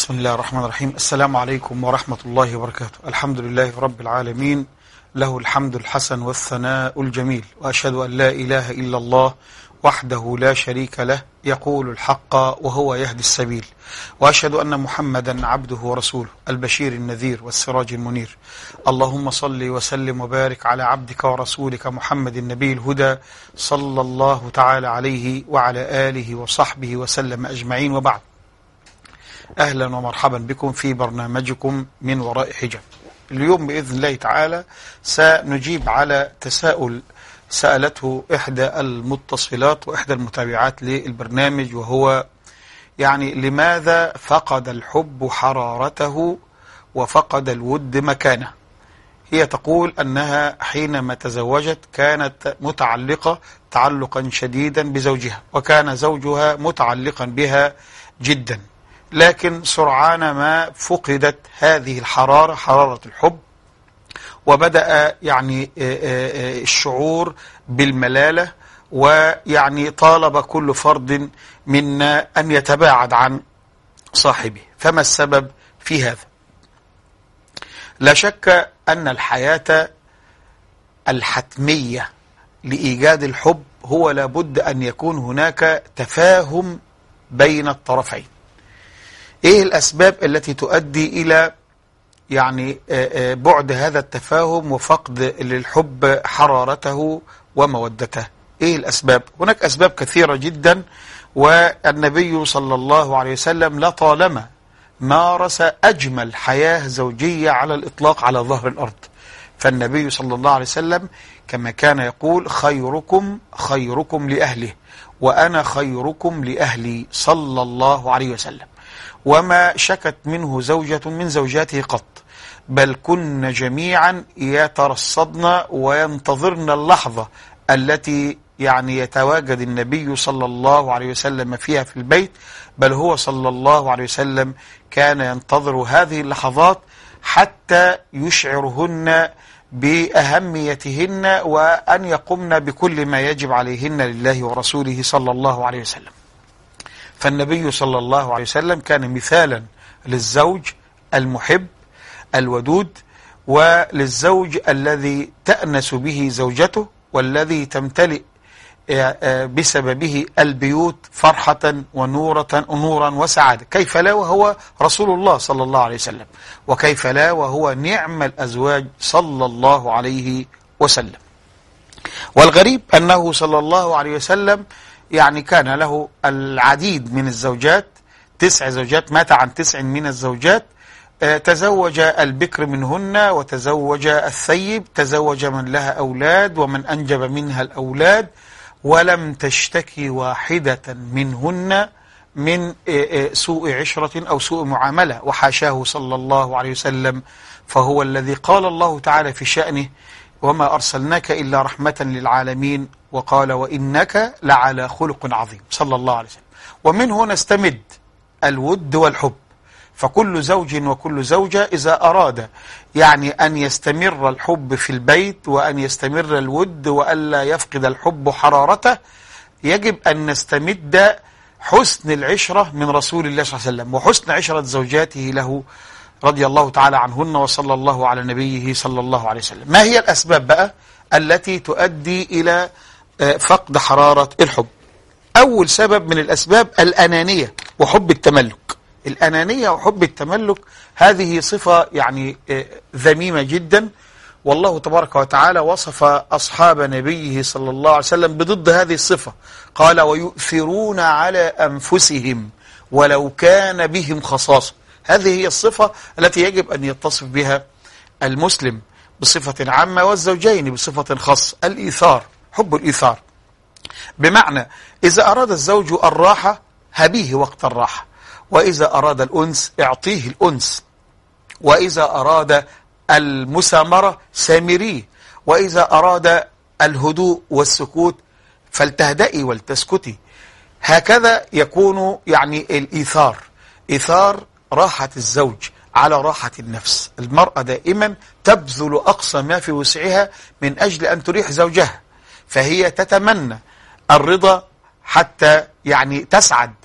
بسم الله الرحمن الرحيم السلام عليكم ورحمة الله وبركاته الحمد لله رب العالمين له الحمد الحسن والثناء الجميل وأشهد أن لا إله إلا الله وحده لا شريك له يقول الحق وهو يهدي السبيل وأشهد أن محمدا عبده ورسوله البشير النذير والسراج المنير اللهم صل وسلم وبارك على عبدك ورسولك محمد النبي الهدى صلى الله تعالى عليه وعلى آله وصحبه وسلم أجمعين وبعد أهلا ومرحبا بكم في برنامجكم من وراء حجاب اليوم بإذن الله تعالى سنجيب على تساؤل سألته إحدى المتصلات وإحدى المتابعات للبرنامج وهو يعني لماذا فقد الحب حرارته وفقد الود مكانه هي تقول أنها حينما تزوجت كانت متعلقة تعلقا شديدا بزوجها وكان زوجها متعلقا بها جدا لكن سرعان ما فقدت هذه الحرارة حرارة الحب وبدأ يعني الشعور بالملالة ويعني طالب كل فرد منا أن يتباعد عن صاحبه فما السبب في هذا لا شك أن الحياة الحتمية لإيجاد الحب هو لابد أن يكون هناك تفاهم بين الطرفين ايه الاسباب التي تؤدي الى يعني بعد هذا التفاهم وفقد للحب حرارته ومودته ايه الاسباب هناك اسباب كثيرة جدا والنبي صلى الله عليه وسلم لطالما مارس اجمل حياة زوجية على الاطلاق على ظهر الارض فالنبي صلى الله عليه وسلم كما كان يقول خيركم خيركم لأهله وأنا خيركم لأهلي صلى الله عليه وسلم وما شكت منه زوجة من زوجاته قط بل كن جميعا يترصدن وينتظرن اللحظة التي يعني يتواجد النبي صلى الله عليه وسلم فيها في البيت بل هو صلى الله عليه وسلم كان ينتظر هذه اللحظات حتى يشعرهن بأهميتهن وأن يقمن بكل ما يجب عليهن لله ورسوله صلى الله عليه وسلم فالنبي صلى الله عليه وسلم كان مثالا للزوج المحب الودود وللزوج الذي تأنس به زوجته والذي تمتلئ بسببه البيوت فرحة ونورة نورا وسعادة كيف لا وهو رسول الله صلى الله عليه وسلم وكيف لا وهو نعم الأزواج صلى الله عليه وسلم والغريب أنه صلى الله عليه وسلم يعني كان له العديد من الزوجات تسع زوجات مات عن تسع من الزوجات تزوج البكر منهن وتزوج الثيب تزوج من لها أولاد ومن أنجب منها الأولاد ولم تشتكي واحدة منهن من سوء عشرة أو سوء معاملة وحاشاه صلى الله عليه وسلم فهو الذي قال الله تعالى في شأنه وما أرسلناك إلا رحمة للعالمين وقال وإنك لعلى خلق عظيم صلى الله عليه وسلم ومن هنا نستمد الود والحب فكل زوج وكل زوجة إذا أراد يعني أن يستمر الحب في البيت وأن يستمر الود وألا يفقد الحب حرارته يجب أن نستمد حسن العشرة من رسول الله صلى الله عليه وسلم وحسن عشرة زوجاته له رضي الله تعالى عنهن وصلى الله على نبيه صلى الله عليه وسلم ما هي الأسباب بقى التي تؤدي إلى فقد حرارة الحب أول سبب من الأسباب الأنانية وحب التملك الأنانية وحب التملك هذه صفة يعني ذميمة جدا والله تبارك وتعالى وصف أصحاب نبيه صلى الله عليه وسلم بضد هذه الصفة قال ويؤثرون على أنفسهم ولو كان بهم خصاصة هذه هي الصفة التي يجب أن يتصف بها المسلم بصفة عامة والزوجين بصفة خاصة الإيثار حب الإيثار بمعنى إذا أراد الزوج الراحة هبيه وقت الراحة وإذا أراد الأنس اعطيه الأنس وإذا أراد المسامرة سامريه وإذا أراد الهدوء والسكوت فلتهدئي ولتسكتي هكذا يكون يعني الإيثار إيثار راحة الزوج على راحة النفس المرأة دائما تبذل أقصى ما في وسعها من أجل أن تريح زوجها فهي تتمنى الرضا حتى يعني تسعد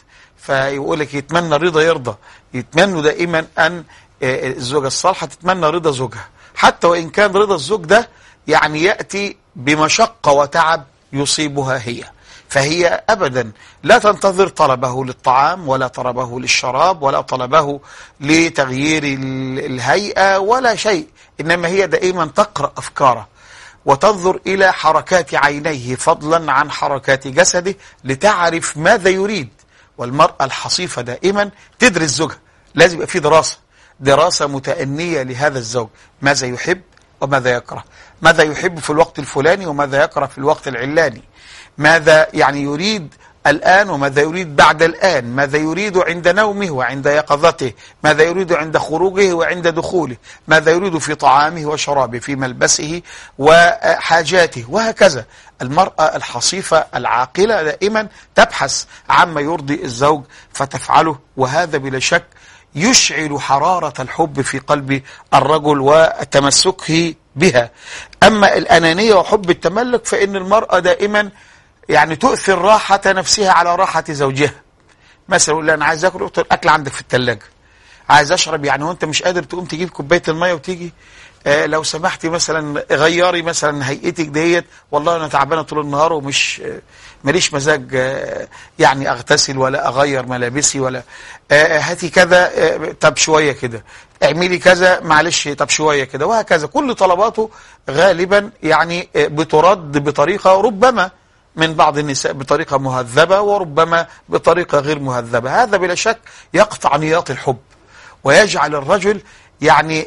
فيقول لك يتمنى رضا يرضى يتمنوا دائما أن آه، الزوجة الصالحة تتمنى رضا زوجها حتى وإن كان رضا الزوج ده يعني يأتي بمشقة وتعب يصيبها هي فهي أبدا لا تنتظر طلبه للطعام ولا طلبه للشراب ولا طلبه لتغيير الهيئة ولا شيء إنما هي دائما تقرأ أفكاره وتنظر إلى حركات عينيه فضلا عن حركات جسده لتعرف ماذا يريد والمرأة الحصيفة دائما تدرس زوجها لازم يبقى في دراسة دراسة متأنية لهذا الزوج ماذا يحب وماذا يكره ماذا يحب في الوقت الفلاني وماذا يكره في الوقت العلاني ماذا يعني يريد الآن وماذا يريد بعد الآن ماذا يريد عند نومه وعند يقظته ماذا يريد عند خروجه وعند دخوله ماذا يريد في طعامه وشرابه في ملبسه وحاجاته وهكذا المرأة الحصيفة العاقلة دائما تبحث عما يرضي الزوج فتفعله وهذا بلا شك يشعل حرارة الحب في قلب الرجل وتمسكه بها أما الأنانية وحب التملك فإن المرأة دائما يعني تؤثر راحة نفسها على راحة زوجها مثلا يقول أنا عايز أكل الأكل عندك في الثلاجة عايز أشرب يعني وأنت مش قادر تقوم تجيب كوباية المية وتيجي آه لو سمحتي مثلا غيري مثلا هيئتك ديت والله أنا تعبانة طول النهار ومش آه ماليش مزاج آه يعني أغتسل ولا أغير ملابسي ولا آه هاتي كذا آه طب شوية كده اعملي كذا معلش طب شوية كده وهكذا كل طلباته غالبا يعني آه بترد بطريقة ربما من بعض النساء بطريقة مهذبة وربما بطريقة غير مهذبة هذا بلا شك يقطع نياط الحب ويجعل الرجل يعني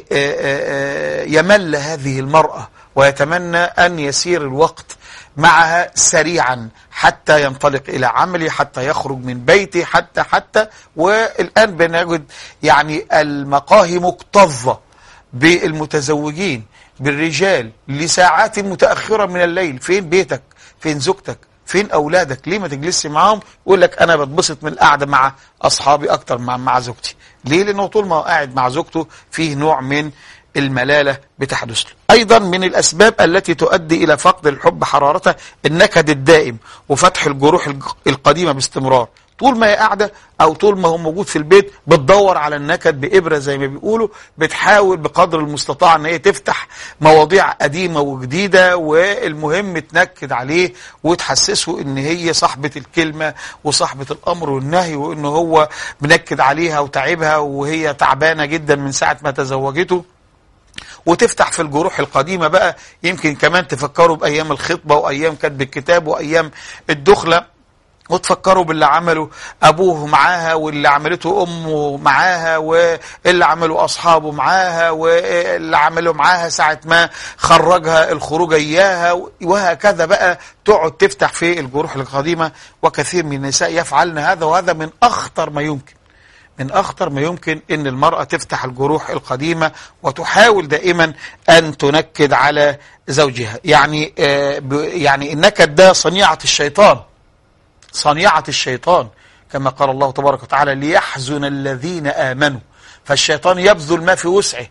يمل هذه المرأة ويتمنى أن يسير الوقت معها سريعا حتى ينطلق إلى عمله حتى يخرج من بيته حتى حتى والآن بنجد يعني المقاهي مكتظة بالمتزوجين بالرجال لساعات متأخرة من الليل فين بيتك فين زوجتك فين أولادك ليه ما تجلسش معاهم يقول لك أنا بتبسط من القعدة مع أصحابي أكتر مع, مع زوجتي ليه لأنه طول ما هو قاعد مع زوجته فيه نوع من الملالة بتحدث له أيضا من الأسباب التي تؤدي إلى فقد الحب حرارته النكد الدائم وفتح الجروح القديمة باستمرار طول ما هي قاعدة أو طول ما هو موجود في البيت بتدور على النكد بإبرة زي ما بيقولوا بتحاول بقدر المستطاع أن هي تفتح مواضيع قديمة وجديدة والمهم تنكد عليه وتحسسه أن هي صاحبة الكلمة وصاحبة الأمر والنهي وأن هو منكد عليها وتعبها وهي تعبانة جدا من ساعة ما تزوجته وتفتح في الجروح القديمة بقى يمكن كمان تفكروا بأيام الخطبة وأيام كتب الكتاب وأيام الدخلة وتفكروا باللي عمله أبوه معاها واللي عملته أمه معاها واللي عمله أصحابه معاها واللي عمله معاها ساعة ما خرجها الخروج إياها وهكذا بقى تقعد تفتح في الجروح القديمة وكثير من النساء يفعلن هذا وهذا من أخطر ما يمكن من أخطر ما يمكن أن المرأة تفتح الجروح القديمة وتحاول دائما أن تنكد على زوجها يعني آه يعني النكد ده صنيعة الشيطان صنيعة الشيطان كما قال الله تبارك وتعالى ليحزن الذين آمنوا فالشيطان يبذل ما في وسعه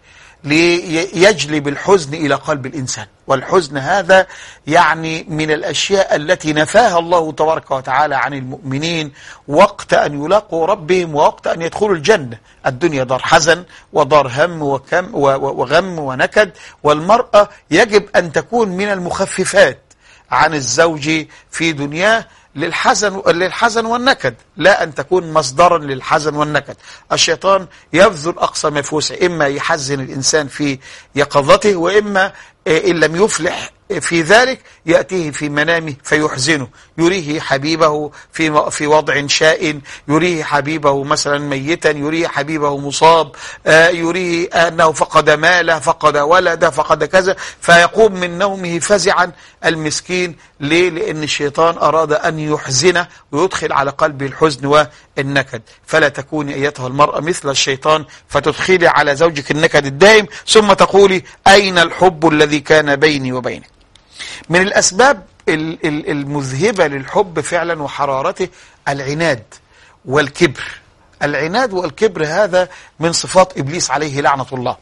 ليجلب الحزن إلى قلب الإنسان والحزن هذا يعني من الأشياء التي نفاها الله تبارك وتعالى عن المؤمنين وقت أن يلاقوا ربهم ووقت أن يدخلوا الجنة الدنيا دار حزن ودار هم وكم وغم ونكد والمرأة يجب أن تكون من المخففات عن الزوج في دنياه للحزن للحزن والنكد لا أن تكون مصدرا للحزن والنكد الشيطان يبذل أقصى ما في وسعه إما يحزن الإنسان في يقظته وإما إن لم يفلح في ذلك يأتيه في منامه فيحزنه يريه حبيبه في في وضع شائن يريه حبيبه مثلا ميتا يريه حبيبه مصاب يريه أنه فقد ماله فقد ولده فقد كذا فيقوم من نومه فزعا المسكين ليه لأن الشيطان أراد أن يحزنه ويدخل على قلبه الحزن والنكد فلا تكوني أيتها المرأة مثل الشيطان فتدخلي على زوجك النكد الدائم ثم تقولي أين الحب الذي كان بيني وبينك من الأسباب المذهبة للحب فعلا وحرارته العناد والكبر العناد والكبر هذا من صفات إبليس عليه لعنة الله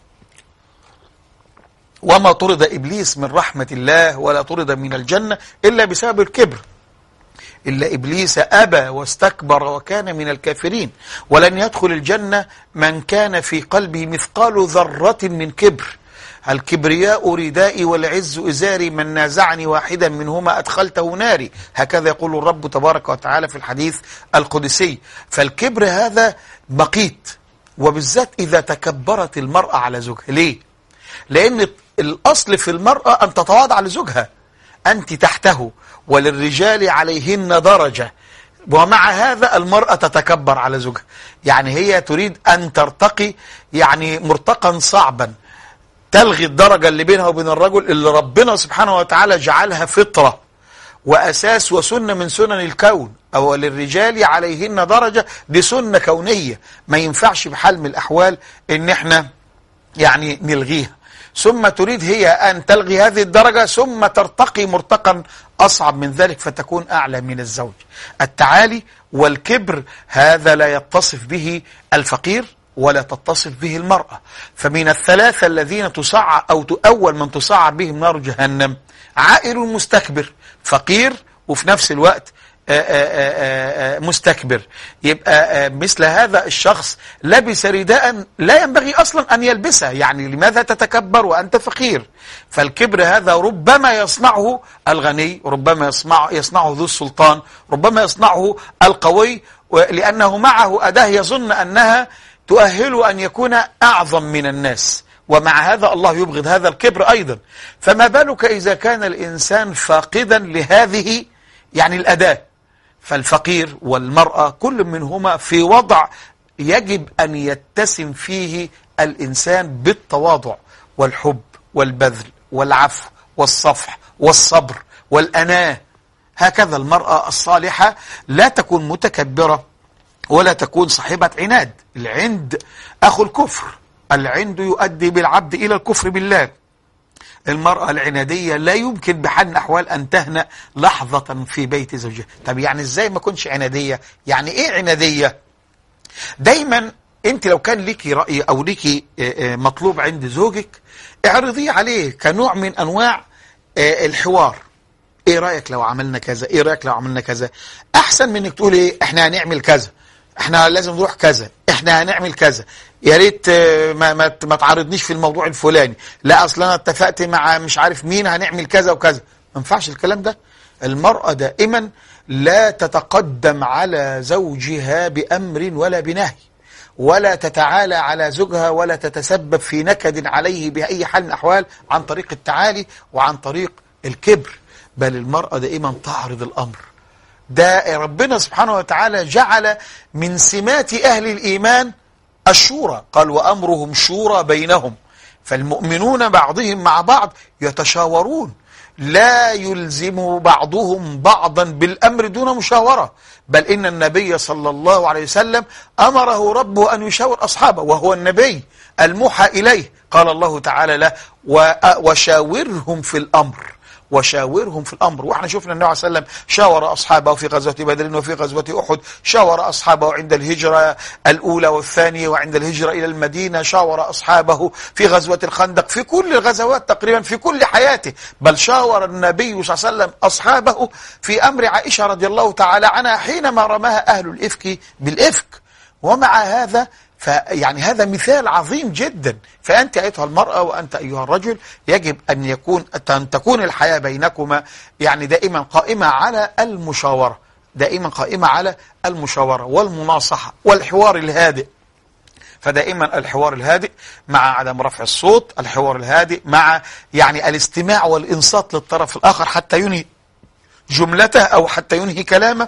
وما طرد إبليس من رحمة الله ولا طرد من الجنة إلا بسبب الكبر إلا إبليس أبى واستكبر وكان من الكافرين ولن يدخل الجنة من كان في قلبه مثقال ذرة من كبر الكبرياء ردائي والعز إزاري من نازعني واحدا منهما أدخلته ناري هكذا يقول الرب تبارك وتعالى في الحديث القدسي فالكبر هذا بقيت وبالذات إذا تكبرت المرأة على زوجها ليه؟ لأن الأصل في المرأة أن تتواضع لزوجها أنت تحته وللرجال عليهن درجة ومع هذا المرأة تتكبر على زوجها يعني هي تريد أن ترتقي يعني مرتقا صعبا تلغي الدرجة اللي بينها وبين الرجل اللي ربنا سبحانه وتعالى جعلها فطرة وأساس وسنة من سنن الكون أو للرجال عليهن درجة دي سنة كونية ما ينفعش بحال من الأحوال إن احنا يعني نلغيها ثم تريد هي أن تلغي هذه الدرجة ثم ترتقي مرتقا أصعب من ذلك فتكون أعلى من الزوج التعالي والكبر هذا لا يتصف به الفقير ولا تتصف به المرأة فمن الثلاثة الذين تصعى أو أول من تصعى بهم نار جهنم عائل مستكبر فقير وفي نفس الوقت آآ آآ آآ مستكبر يبقى مثل هذا الشخص لبس رداء لا ينبغي أصلا أن يلبسه يعني لماذا تتكبر وأنت فقير فالكبر هذا ربما يصنعه الغني ربما يصنع يصنعه ذو السلطان ربما يصنعه القوي لأنه معه أداة يظن أنها تؤهل أن يكون أعظم من الناس ومع هذا الله يبغض هذا الكبر أيضا فما بالك إذا كان الإنسان فاقدا لهذه يعني الأداة فالفقير والمرأة كل منهما في وضع يجب أن يتسم فيه الإنسان بالتواضع والحب والبذل والعفو والصفح والصبر والأناة هكذا المرأة الصالحة لا تكون متكبرة ولا تكون صاحبة عناد العند أخو الكفر العند يؤدي بالعبد إلى الكفر بالله المرأة العنادية لا يمكن بحال الأحوال أن تهنأ لحظة في بيت زوجها طب يعني إزاي ما كنش عنادية يعني إيه عنادية دايما أنت لو كان ليكي رأي أو ليكي مطلوب عند زوجك اعرضيه عليه كنوع من أنواع الحوار ايه رأيك لو عملنا كذا ايه رأيك لو عملنا كذا احسن من انك تقول ايه احنا هنعمل كذا احنا لازم نروح كذا احنا هنعمل كذا يا ريت ما, ما, ما تعرضنيش في الموضوع الفلاني لا اصل انا اتفقت مع مش عارف مين هنعمل كذا وكذا ما ينفعش الكلام ده المرأة دائما لا تتقدم على زوجها بأمر ولا بنهي ولا تتعالى على زوجها ولا تتسبب في نكد عليه بأي حال من الأحوال عن طريق التعالي وعن طريق الكبر بل المرأة دائما تعرض الأمر ده ربنا سبحانه وتعالى جعل من سمات أهل الإيمان الشورى قال وأمرهم شورى بينهم فالمؤمنون بعضهم مع بعض يتشاورون لا يلزم بعضهم بعضا بالأمر دون مشاورة بل إن النبي صلى الله عليه وسلم أمره ربه أن يشاور أصحابه وهو النبي الموحى إليه قال الله تعالى له وشاورهم في الأمر وشاورهم في الأمر واحنا شفنا النبي عليه وسلم شاور أصحابه في غزوة بدر وفي غزوة أحد شاور أصحابه عند الهجرة الأولى والثانية وعند الهجرة إلى المدينة شاور أصحابه في غزوة الخندق في كل الغزوات تقريبا في كل حياته بل شاور النبي صلى الله عليه وسلم أصحابه في أمر عائشة رضي الله تعالى عنها حينما رماها أهل الإفك بالإفك ومع هذا فيعني هذا مثال عظيم جدا فأنت أيتها المرأة وأنت أيها الرجل يجب أن يكون أن تكون الحياة بينكما يعني دائما قائمة على المشاورة دائما قائمة على المشاورة والمناصحة والحوار الهادئ فدائما الحوار الهادئ مع عدم رفع الصوت الحوار الهادئ مع يعني الاستماع والإنصات للطرف الآخر حتى ينهي جملته أو حتى ينهي كلامه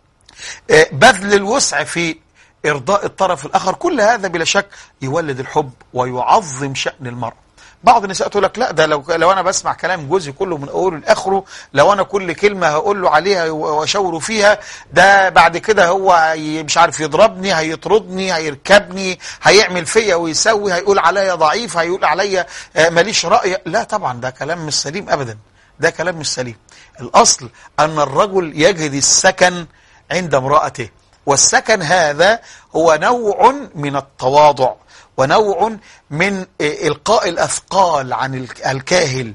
بذل الوسع في إرضاء الطرف الآخر كل هذا بلا شك يولد الحب ويعظم شأن المرأة بعض النساء تقول لك لا ده لو لو انا بسمع كلام جوزي كله من اوله لاخره لو انا كل كلمه هقول له عليها واشاوره فيها ده بعد كده هو مش عارف يضربني هيطردني هيركبني هيعمل فيا ويسوي هيقول عليا ضعيف هيقول عليا ماليش راي لا طبعا ده كلام مش سليم ابدا ده كلام مش سليم الاصل ان الرجل يجد السكن عند امراته والسكن هذا هو نوع من التواضع ونوع من إلقاء الأثقال عن الكاهل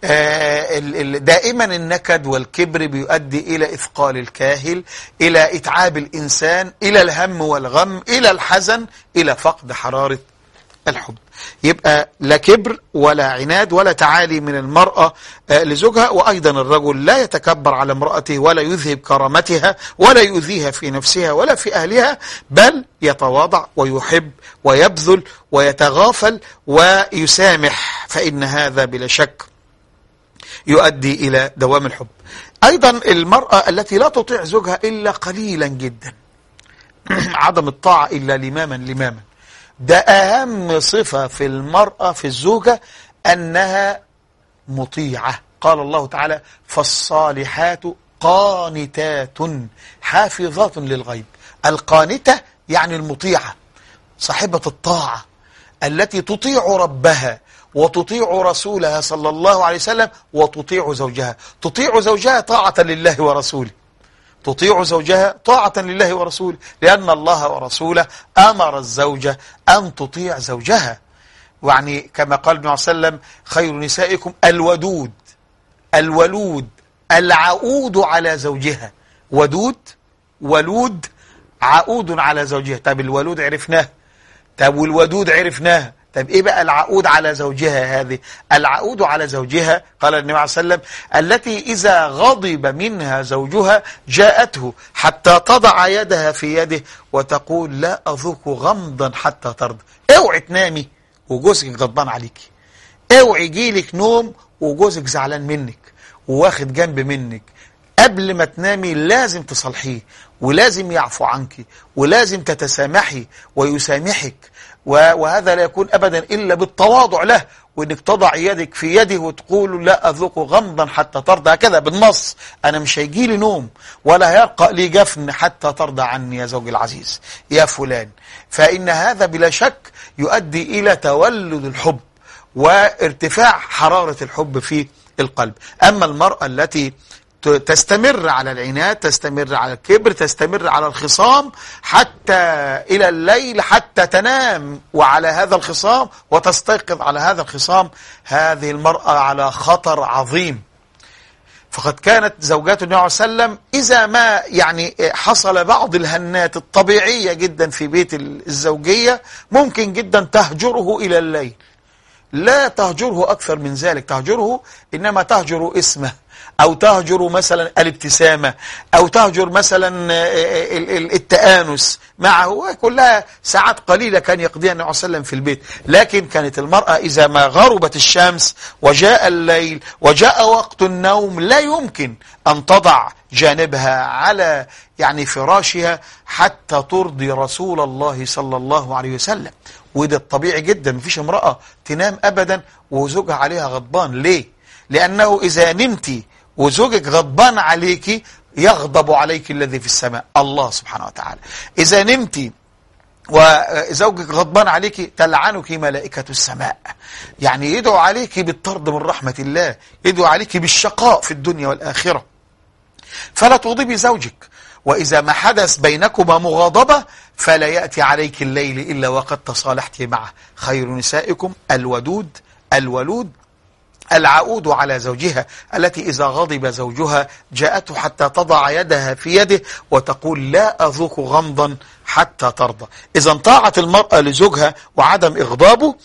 دائما النكد والكبر بيؤدي إلى إثقال الكاهل إلى إتعاب الإنسان إلى الهم والغم إلى الحزن إلى فقد حرارة الحب يبقى لا كبر ولا عناد ولا تعالي من المرأة لزوجها وأيضا الرجل لا يتكبر على امرأته ولا يذهب كرامتها ولا يؤذيها في نفسها ولا في أهلها بل يتواضع ويحب ويبذل ويتغافل ويسامح فإن هذا بلا شك يؤدي إلى دوام الحب أيضا المرأة التي لا تطيع زوجها إلا قليلا جدا عدم الطاعة إلا لماما لماما ده أهم صفة في المرأة في الزوجة أنها مطيعة قال الله تعالى فالصالحات قانتات حافظات للغيب القانتة يعني المطيعة صاحبة الطاعة التي تطيع ربها وتطيع رسولها صلى الله عليه وسلم وتطيع زوجها تطيع زوجها طاعة لله ورسوله تطيع زوجها طاعة لله ورسوله لأن الله ورسوله أمر الزوجة أن تطيع زوجها يعني كما قال النبي صلى الله عليه وسلم خير نسائكم الودود الولود العؤود على زوجها ودود ولود عؤود على زوجها طب الولود عرفناه طب والودود عرفناه طب ايه بقى العقود على زوجها هذه العقود على زوجها قال النبي عليه وسلم التي إذا غضب منها زوجها جاءته حتى تضع يدها في يده وتقول لا أذوق غمضا حتى ترضى اوعي تنامي وجوزك غضبان عليكي اوعي يجيلك نوم وجوزك زعلان منك وواخد جنب منك قبل ما تنامي لازم تصلحيه ولازم يعفو عنك ولازم تتسامحي ويسامحك وهذا لا يكون أبدا إلا بالتواضع له وإنك تضع يدك في يده وتقول لا أذوق غمضا حتى ترضى هكذا بالنص أنا مش هيجي لي نوم ولا هيرقى لي جفن حتى ترضى عني يا زوجي العزيز يا فلان فإن هذا بلا شك يؤدي إلى تولد الحب وارتفاع حرارة الحب في القلب أما المرأة التي تستمر على العناد تستمر على الكبر تستمر على الخصام حتى إلى الليل حتى تنام وعلى هذا الخصام وتستيقظ على هذا الخصام هذه المرأة على خطر عظيم فقد كانت زوجات النبي عليه وسلم إذا ما يعني حصل بعض الهنات الطبيعية جدا في بيت الزوجية ممكن جدا تهجره إلى الليل لا تهجره أكثر من ذلك تهجره إنما تهجر اسمه أو تهجر مثلا الابتسامة أو تهجر مثلا التآنس معه كلها ساعات قليلة كان يقضيها النبي صلى الله عليه وسلم في البيت لكن كانت المرأة إذا ما غربت الشمس وجاء الليل وجاء وقت النوم لا يمكن أن تضع جانبها على يعني فراشها حتى ترضي رسول الله صلى الله عليه وسلم وده الطبيعي جدا مفيش امرأة تنام أبدا وزوجها عليها غضبان ليه؟ لأنه إذا نمتي وزوجك غضبان عليك يغضب عليك الذي في السماء الله سبحانه وتعالى إذا نمتي وزوجك غضبان عليك تلعنك ملائكة السماء يعني يدعو عليك بالطرد من رحمة الله يدعو عليك بالشقاء في الدنيا والآخرة فلا تغضبي زوجك وإذا ما حدث بينكما مغاضبة فلا يأتي عليك الليل إلا وقد تصالحت معه خير نسائكم الودود الولود العؤود على زوجها التي إذا غضب زوجها جاءته حتى تضع يدها في يده وتقول لا أذوق غمضا حتى ترضى إذا طاعت المرأة لزوجها وعدم إغضابه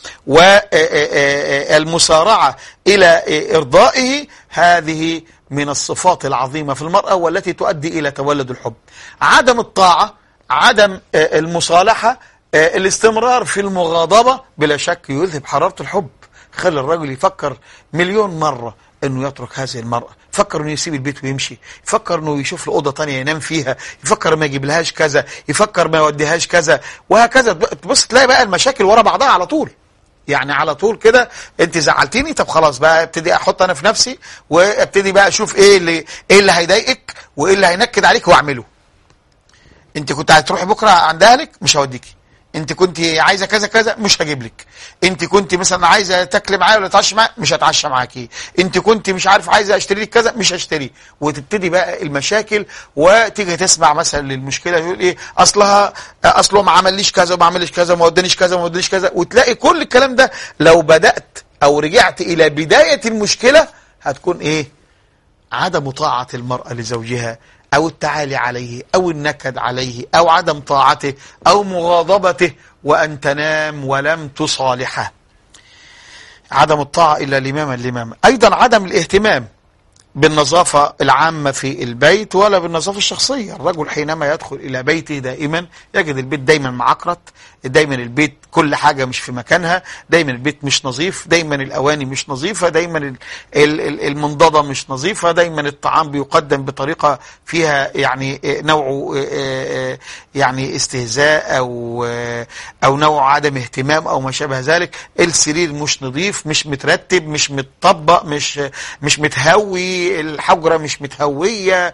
والمسارعة إلى إرضائه هذه من الصفات العظيمة في المرأة والتي تؤدي إلى تولد الحب عدم الطاعة عدم المصالحة الاستمرار في المغاضبة بلا شك يذهب حرارة الحب خلي الرجل يفكر مليون مرة انه يترك هذه المرأة يفكر انه يسيب البيت ويمشي يفكر انه يشوف له اوضه ثانيه ينام فيها يفكر ما يجيب لهاش كذا يفكر ما يوديهاش كذا وهكذا تبص تلاقي بقى المشاكل ورا بعضها على طول يعني على طول كده انت زعلتيني طب خلاص بقى ابتدي احط انا في نفسي وابتدي بقى اشوف ايه اللي ايه اللي هيضايقك وايه اللي هينكد عليك واعمله انت كنت هتروحي بكره عند اهلك مش هوديكي انت كنت عايزه كذا كذا مش هجيب لك انت كنت مثلا عايزه تاكلي معايا ولا تتعشى معايا مش هتعشى معاكي انت كنت مش عارف عايزه اشتري لك كذا مش هشتري وتبتدي بقى المشاكل وتيجي تسمع مثلا للمشكله يقول ايه اصلها اصله ما عمليش كذا وما عمليش كذا وما ودانيش كذا وما ودانيش كذا وتلاقي كل الكلام ده لو بدات او رجعت الى بدايه المشكله هتكون ايه عدم طاعه المراه لزوجها أو التعالي عليه أو النكد عليه أو عدم طاعته أو مغاضبته وأن تنام ولم تصالحه عدم الطاعة إلا لماما لماما أيضا عدم الاهتمام بالنظافة العامة في البيت ولا بالنظافة الشخصية الرجل حينما يدخل إلى بيته دائما يجد البيت دايما معكرت دايما البيت كل حاجة مش في مكانها دايما البيت مش نظيف دايما الأواني مش نظيفة دايما المنضدة مش نظيفة دايما الطعام بيقدم بطريقة فيها يعني نوع يعني استهزاء أو أو نوع عدم اهتمام أو ما شابه ذلك السرير مش نظيف مش مترتب مش متطبق مش مش متهوي الحجرة مش متهوية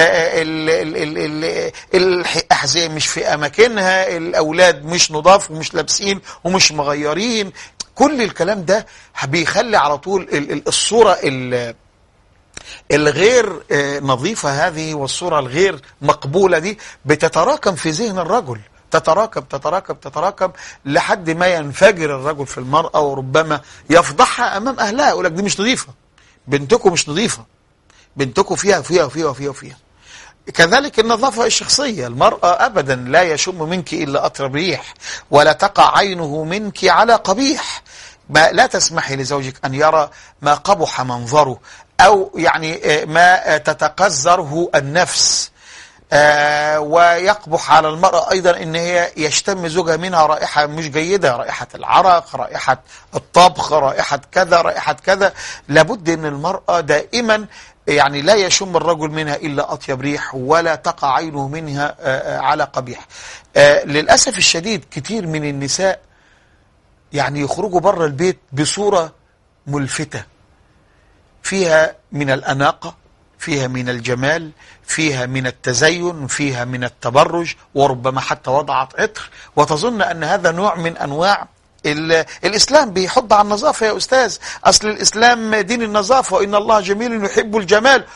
الأحذية مش في أماكنها الأولاد مش نضاف ومش لابسين ومش مغيرين كل الكلام ده بيخلي على طول الصورة الغير نظيفة هذه والصورة الغير مقبولة دي بتتراكم في ذهن الرجل تتراكم تتراكم تتراكم لحد ما ينفجر الرجل في المرأة وربما يفضحها أمام أهلها يقول لك دي مش نظيفة بنتكم مش نظيفة بنتكم فيها وفيها وفيها وفيها وفيها كذلك النظافة الشخصية المرأة أبدا لا يشم منك إلا أطرب ريح ولا تقع عينه منك على قبيح ما لا تسمحي لزوجك أن يرى ما قبح منظره أو يعني ما تتقذره النفس آه ويقبح على المرأة أيضا أن هي يشتم زوجها منها رائحة مش جيدة رائحة العرق رائحة الطبخ رائحة كذا رائحة كذا لابد أن المرأة دائما يعني لا يشم الرجل منها إلا أطيب ريح ولا تقع عينه منها على قبيح للأسف الشديد كتير من النساء يعني يخرجوا بره البيت بصورة ملفتة فيها من الأناقة فيها من الجمال فيها من التزين فيها من التبرج وربما حتى وضعت عطر وتظن أن هذا نوع من أنواع الإسلام بيحض على النظافة يا أستاذ أصل الإسلام دين النظافة وإن الله جميل يحب الجمال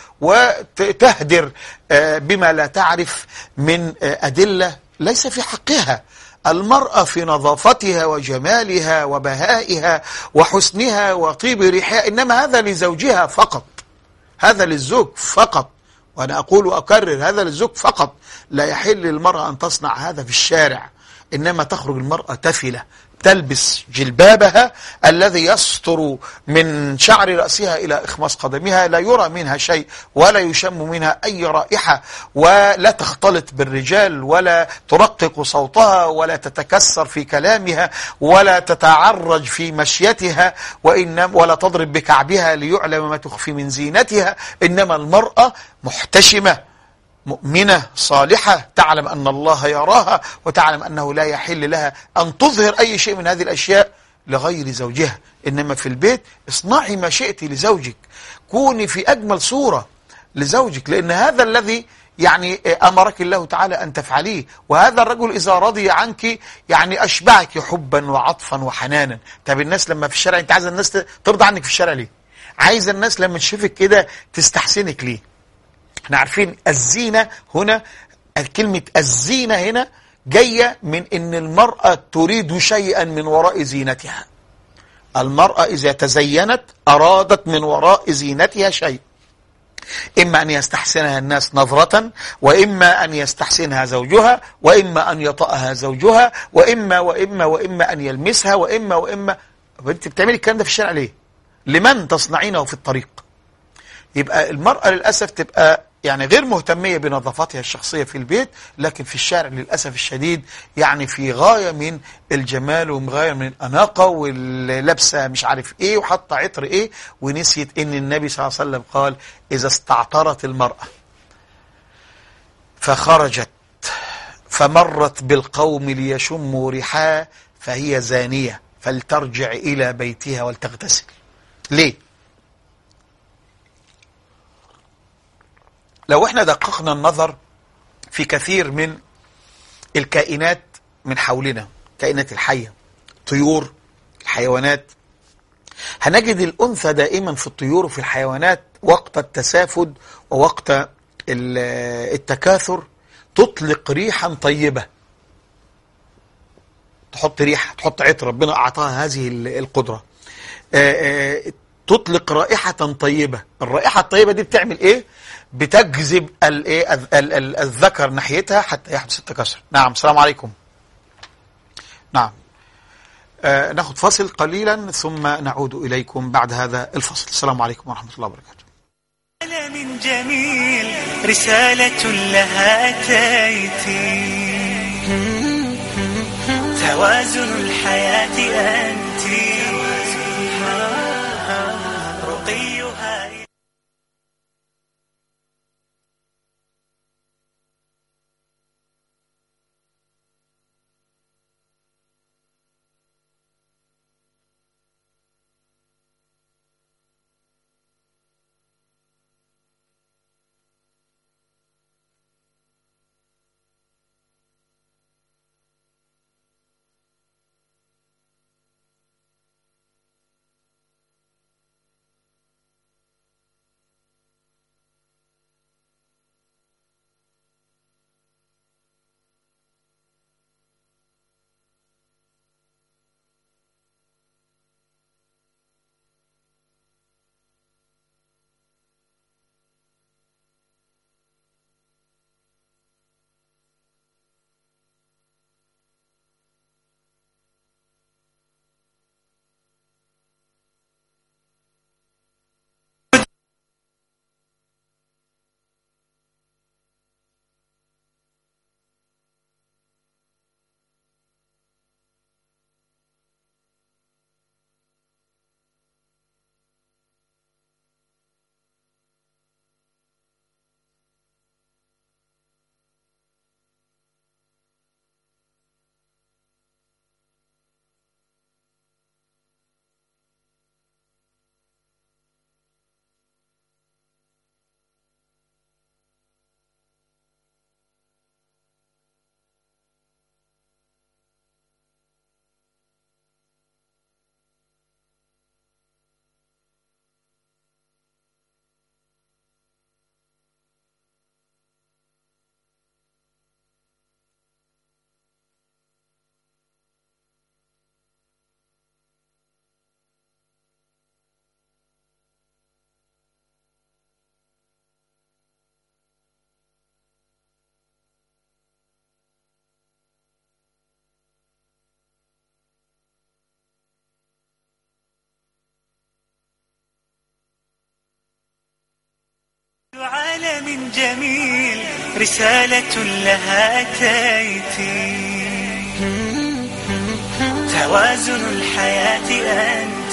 وتهدر بما لا تعرف من أدلة ليس في حقها المرأة في نظافتها وجمالها وبهائها وحسنها وطيب ريحها إنما هذا لزوجها فقط هذا للزوج فقط وأنا أقول وأكرر هذا للزوج فقط لا يحل للمرأة أن تصنع هذا في الشارع إنما تخرج المرأة تفلة تلبس جلبابها الذي يستر من شعر رأسها إلى إخماص قدمها لا يرى منها شيء ولا يشم منها أي رائحة ولا تختلط بالرجال ولا ترقق صوتها ولا تتكسر في كلامها ولا تتعرج في مشيتها وإنما ولا تضرب بكعبها ليعلم ما تخفي من زينتها إنما المرأة محتشمة مؤمنة صالحة تعلم أن الله يراها وتعلم أنه لا يحل لها أن تظهر أي شيء من هذه الأشياء لغير زوجها إنما في البيت اصنعي ما شئت لزوجك كوني في أجمل صورة لزوجك لأن هذا الذي يعني أمرك الله تعالى أن تفعليه وهذا الرجل إذا رضي عنك يعني أشبعك حبا وعطفا وحنانا طب الناس لما في الشارع أنت عايز الناس ترضى عنك في الشارع ليه عايز الناس لما تشوفك كده تستحسنك ليه احنا عارفين الزينة هنا كلمة الزينة هنا جاية من ان المرأة تريد شيئا من وراء زينتها المرأة إذا تزينت أرادت من وراء زينتها شيء إما أن يستحسنها الناس نظرة وإما أن يستحسنها زوجها وإما أن يطأها زوجها وإما وإما وإما أن يلمسها وإما وإما وأنت بتعملي الكلام ده في الشارع ليه؟ لمن تصنعينه في الطريق؟ يبقى المرأة للأسف تبقى يعني غير مهتمية بنظافتها الشخصية في البيت لكن في الشارع للأسف الشديد يعني في غاية من الجمال وغاية من الأناقة واللبسة مش عارف إيه وحط عطر إيه ونسيت إن النبي صلى الله عليه وسلم قال إذا استعطرت المرأة فخرجت فمرت بالقوم ليشموا ريحها فهي زانية فلترجع إلى بيتها ولتغتسل ليه؟ لو احنا دققنا النظر في كثير من الكائنات من حولنا الكائنات الحية طيور الحيوانات هنجد الأنثى دائما في الطيور وفي الحيوانات وقت التسافد ووقت ال- التكاثر تطلق ريحا طيبة تحط ريحة تحط عطر ربنا أعطاها هذه ال- القدرة آه، آه، تطلق رائحة طيبة الرائحة الطيبة دي بتعمل ايه بتجذب الايه ال- ال- ال- الذكر ناحيتها حتى يحدث التكاثر نعم السلام عليكم نعم آه ناخد فاصل قليلا ثم نعود إليكم بعد هذا الفصل السلام عليكم ورحمة الله وبركاته من جميل رسالة لها أتيت توازن الحياة أنت رقيها عالم جميل رسالة لها أتيت توازن الحياة أنت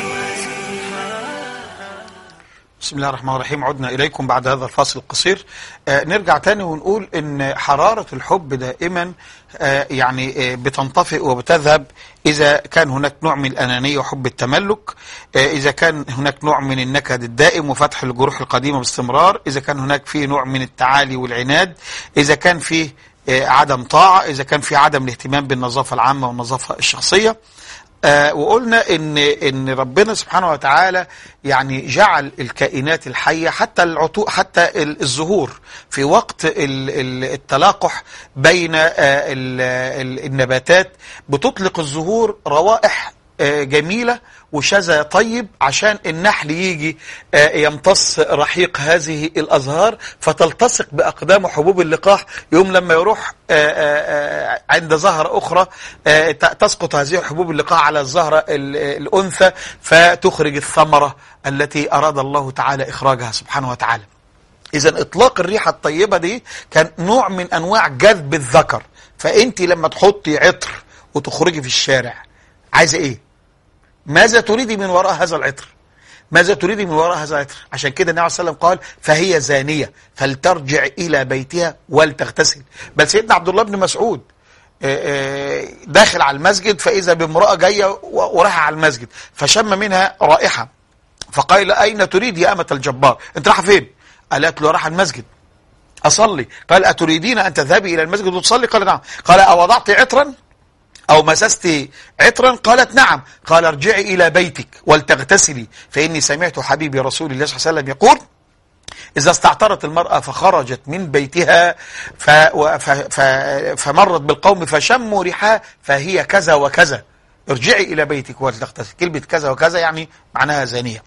بسم الله الرحمن الرحيم عدنا إليكم بعد هذا الفاصل القصير آه نرجع تاني ونقول إن حرارة الحب دائما آه يعني آه بتنطفئ وبتذهب إذا كان هناك نوع من الأنانية وحب التملك آه إذا كان هناك نوع من النكد الدائم وفتح الجروح القديمة باستمرار إذا كان هناك فيه نوع من التعالي والعناد إذا كان فيه آه عدم طاعة إذا كان فيه عدم الاهتمام بالنظافة العامة والنظافة الشخصية آه وقلنا ان ان ربنا سبحانه وتعالى يعني جعل الكائنات الحيه حتى العطو حتى ال- الزهور في وقت ال- ال- التلاقح بين آه ال- ال- النباتات بتطلق الزهور روائح آه جميله وشذا طيب عشان النحل يجي آه يمتص رحيق هذه الازهار فتلتصق باقدام حبوب اللقاح يوم لما يروح آه، آه، آه، عند زهرة أخرى آه، ت- تسقط هذه حبوب اللقاح على الزهرة ال- الأنثى فتخرج الثمرة التي أراد الله تعالى إخراجها سبحانه وتعالى إذا إطلاق الريحة الطيبة دي كان نوع من أنواع جذب الذكر فأنت لما تحطي عطر وتخرجي في الشارع عايزة إيه؟ ماذا تريدي من وراء هذا العطر؟ ماذا تريدي من وراء هذا العطر عشان كده النبي صلى الله عليه وسلم قال فهي زانية فلترجع إلى بيتها ولتغتسل بل سيدنا عبد الله بن مسعود آه، آه، داخل على المسجد فإذا بامرأة جاية و- ورايحة على المسجد فشم منها رائحة فقال أين تريد يا أمة الجبار أنت رايحة فين قالت له رايحة المسجد أصلي قال أتريدين أن تذهبي إلى المسجد وتصلي قال نعم قال أوضعت عطرا أو مسست عطرا قالت نعم قال ارجعي إلى بيتك ولتغتسلي فإني سمعت حبيبي رسول الله صلى الله عليه وسلم يقول إذا استعطرت المرأة فخرجت من بيتها ف ف ف فمرت بالقوم فشموا ريحها فهي كذا وكذا ارجعي إلى بيتك ولتغتسلي كلمة كذا وكذا يعني معناها زانية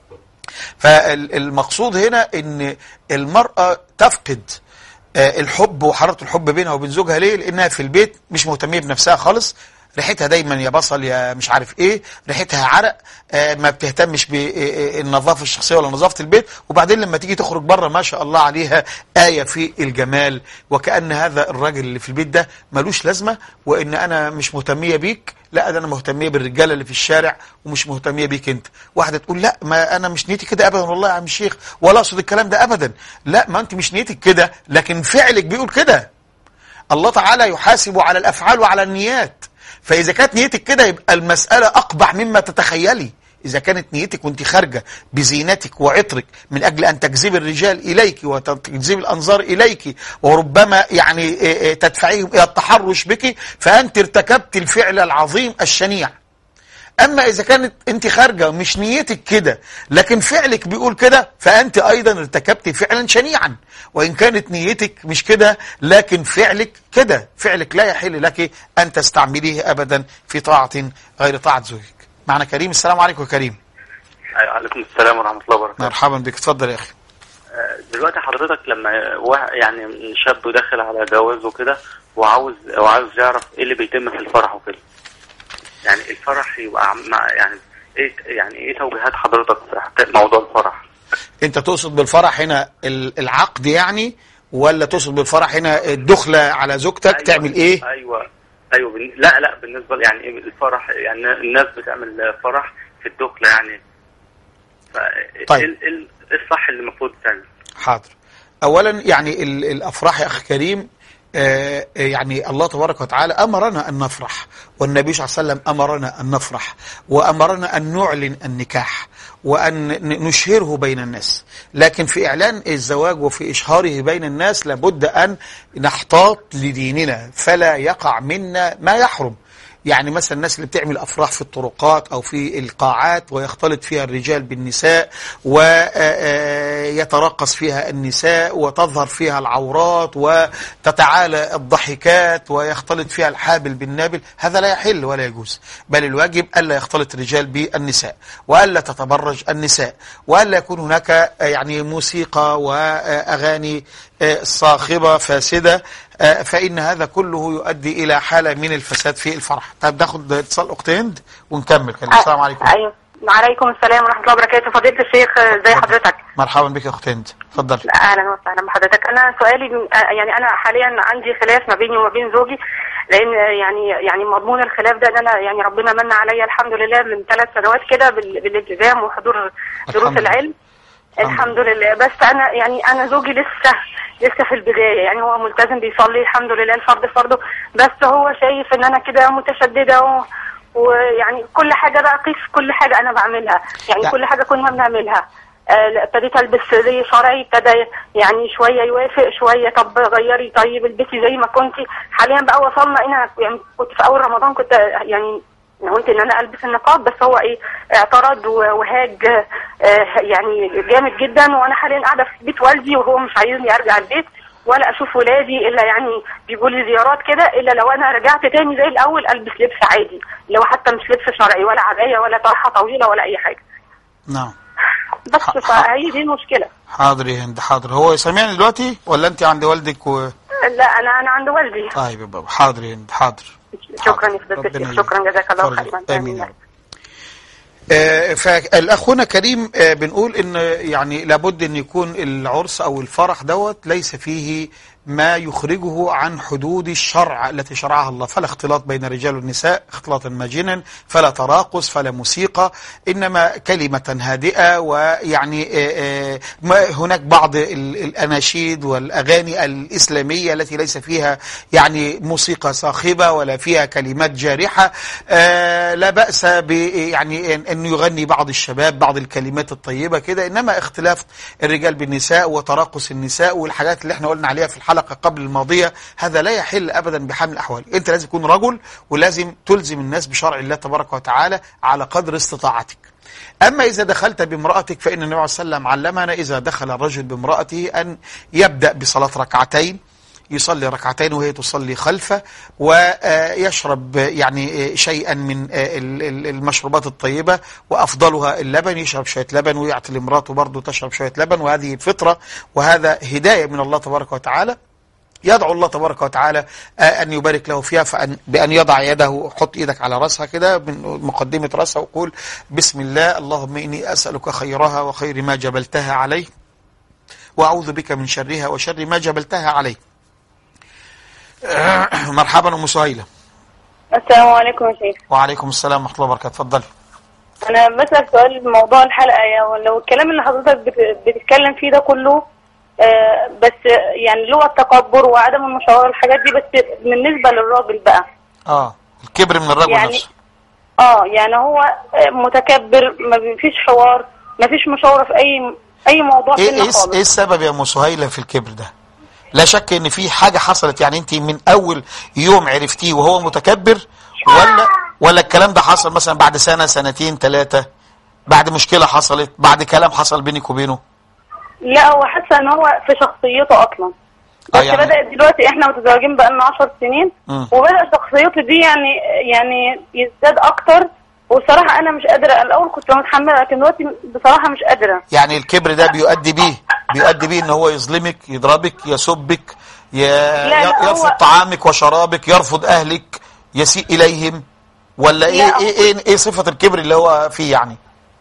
فالمقصود هنا ان المرأة تفقد آه، الحب وحرارة الحب بينها وبين زوجها ليه لانها في البيت مش مهتمية بنفسها خالص ريحتها دايما يا بصل يا مش عارف ايه ريحتها عرق آه، ما بتهتمش بالنظافه الشخصيه ولا نظافه البيت وبعدين لما تيجي تخرج بره ما شاء الله عليها ايه في الجمال وكان هذا الراجل اللي في البيت ده ملوش لازمه وان انا مش مهتميه بيك لا ده انا مهتميه بالرجاله اللي في الشارع ومش مهتميه بيك انت واحده تقول لا ما انا مش نيتي كده ابدا والله يا عم الشيخ ولا اقصد الكلام ده ابدا لا ما انت مش نيتك كده لكن فعلك بيقول كده الله تعالى يحاسب على الافعال وعلى النيات فاذا كانت نيتك كده يبقى المساله اقبح مما تتخيلي إذا كانت نيتك وانت خارجة بزينتك وعطرك من أجل أن تجذب الرجال إليك وتجذب الأنظار إليك وربما يعني إيه إيه تدفعيهم إلى التحرش بك فأنت ارتكبت الفعل العظيم الشنيع أما إذا كانت أنت خارجة مش نيتك كده لكن فعلك بيقول كده فأنت أيضا ارتكبت فعلا شنيعا وإن كانت نيتك مش كده لكن فعلك كده فعلك لا يحل لك أن تستعمليه أبدا في طاعة غير طاعة زوجك معنا كريم السلام عليكم يا كريم أيوة، عليكم السلام ورحمة الله وبركاته مرحبا بك اتفضل يا أخي آه، دلوقتي حضرتك لما واحد يعني شاب داخل على جواز وكده وعاوز وعاوز يعرف ايه اللي بيتم في الفرح وكده يعني الفرح يبقى عم- مع يعني ايه يعني ايه توجيهات حضرتك في حكاية موضوع الفرح أنت تقصد بالفرح هنا ال- العقد يعني ولا تقصد بالفرح هنا الدخلة على زوجتك أيوة، تعمل إيه ايوه ايوه بن- لا لا بالنسبه يعني ايه الفرح يعني الناس بتعمل فرح في الدخله يعني ف طيب. ايه ال- إيه الصح اللي المفروض تعمل حاضر اولا يعني ال- الافراح يا اخي كريم آه، يعني الله تبارك وتعالى امرنا ان نفرح والنبي صلى الله عليه وسلم امرنا ان نفرح وامرنا ان نعلن النكاح وان ن- نشهره بين الناس لكن في اعلان الزواج وفي اشهاره بين الناس لابد ان نحتاط لديننا فلا يقع منا ما يحرم يعني مثلا الناس اللي بتعمل افراح في الطرقات او في القاعات ويختلط فيها الرجال بالنساء ويترقص فيها النساء وتظهر فيها العورات وتتعالى الضحكات ويختلط فيها الحابل بالنابل هذا لا يحل ولا يجوز بل الواجب الا يختلط الرجال بالنساء والا تتبرج النساء والا يكون هناك يعني موسيقى واغاني صاخبه فاسده آه، فإن هذا كله يؤدي إلى حالة من الفساد في الفرح طيب ناخد اتصال أخت هند ونكمل كلام السلام عليكم ايوه وعليكم السلام ورحمه الله وبركاته فضيله الشيخ ازي حضرتك مرحبا بك يا أخت هند اتفضل اهلا وسهلا بحضرتك انا سؤالي آه، يعني انا حاليا عندي خلاف ما بيني وما بين زوجي لان يعني يعني مضمون الخلاف ده ان انا يعني ربنا من عليا الحمد لله من ثلاث سنوات كده بال- بالالتزام وحضور دروس الحمد لله. العلم الحمد لله بس انا يعني انا زوجي لسه لسه في البدايه يعني هو ملتزم بيصلي الحمد لله الفرض فرضه بس هو شايف ان انا كده متشدده و... ويعني كل حاجه بقى قيس كل حاجه انا بعملها يعني لا. كل حاجه كنا بنعملها آه، لا، ابتديت البس زي شرعي ابتدى يعني شويه يوافق شويه طب غيري طيب البسي زي ما كنتي حاليا بقى وصلنا انا يعني كنت في اول رمضان كنت يعني قلت ان انا البس النقاب بس هو ايه اعترض و- وهاج آه، يعني جامد جدا وانا حاليا قاعده في بيت والدي وهو مش عايزني ارجع البيت ولا اشوف ولادي الا يعني بيجوا لي زيارات كده الا لو انا رجعت تاني زي الاول البس لبس عادي اللي هو حتى مش لبس شرعي ولا عبايه ولا طرحه طويله ولا اي حاجه نعم بس ح- فهي دي المشكله حاضر يا هند حاضر هو سامعني دلوقتي ولا أنت عند والدك و... لا انا انا عند والدي طيب يا بابا حاضر يا هند حاضر شكرا يا ربنا فضيله الشيخ يجزيك. شكرا جزاك الله فرج. خيرا آمين يا رب. آه، فالاخونا كريم آه، بنقول ان يعني لابد ان يكون العرس او الفرح دوت ليس فيه ما يخرجه عن حدود الشرع التي شرعها الله فلا اختلاط بين الرجال والنساء اختلاطا ماجنا فلا تراقص فلا موسيقى انما كلمه هادئه ويعني آه، آه، ما هناك بعض ال- الاناشيد والاغاني الاسلاميه التي ليس فيها يعني موسيقى صاخبه ولا فيها كلمات جارحه آه، لا باس ب يعني إن- انه يغني بعض الشباب بعض الكلمات الطيبه كده انما اختلاف الرجال بالنساء وتراقص النساء والحاجات اللي احنا قلنا عليها في الحلقه الحلقة قبل الماضية هذا لا يحل أبدا بحال من الأحوال أنت لازم تكون رجل ولازم تلزم الناس بشرع الله تبارك وتعالى على قدر استطاعتك أما إذا دخلت بامرأتك فإن النبي عليه الصلاة والسلام علمنا إذا دخل الرجل بامرأته أن يبدأ بصلاة ركعتين يصلي ركعتين وهي تصلي خلفه ويشرب يعني شيئا من ال- ال- المشروبات الطيبة وأفضلها اللبن يشرب شوية لبن ويعطي لمراته برضه تشرب شوية لبن وهذه فطرة وهذا هداية من الله تبارك وتعالى يدعو الله تبارك وتعالى آه، أن يبارك له فيها فأن بأن يضع يده حط إيدك على رأسها كده من مقدمة رأسها وقول بسم الله اللهم إني أسألك خيرها وخير ما جبلتها عليه وأعوذ بك من شرها وشر ما جبلتها عليه آه، مرحبا أم سهيلة السلام عليكم يا شيخ وعليكم السلام ورحمة الله وبركاته اتفضلي انا بسأل سؤال في موضوع الحلقة يعني لو الكلام اللي حضرتك بت- بتتكلم فيه ده كله آه، بس يعني لغة التكبر وعدم المشاورة والحاجات دي بس بالنسبة للراجل بقى اه الكبر من الرجل يعني نفسه اه يعني هو آه، متكبر ما فيش حوار ما فيش مشاورة في اي اي موضوع ايه فينا ايه خالص ايه السبب يا ام سهيله في الكبر ده لا شك ان في حاجه حصلت يعني انت من اول يوم عرفتيه وهو متكبر ولا ولا الكلام ده حصل مثلا بعد سنه سنتين ثلاثه بعد مشكله حصلت بعد كلام حصل بينك وبينه لا هو حاسة ان هو في شخصيته اصلا آه بس يعني- بدأت دلوقتي احنا متزوجين بقالنا 10 سنين مم. وبدأ شخصيته دي يعني يعني يزداد اكتر وصراحة انا مش قادرة الاول كنت متحملة لكن دلوقتي بصراحة مش قادرة يعني الكبر ده بيؤدي بيه بيؤدي بيه ان هو يظلمك يضربك يسبك ي... لا، ي- هو- يرفض طعامك وشرابك يرفض اهلك يسيء اليهم ولا ايه لا، ايه ايه, إيه صفه الكبر اللي هو فيه يعني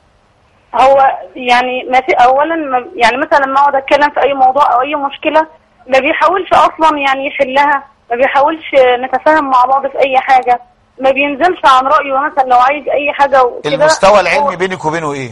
هو يعني ما في اولا ما يعني مثلا لما اقعد اتكلم في اي موضوع او اي مشكلة ما بيحاولش اصلا يعني يحلها ما بيحاولش نتفاهم مع بعض في اي حاجة ما بينزلش عن رأيه مثلا لو عايز اي حاجة وكده المستوى هو- العلمي بينك وبينه ايه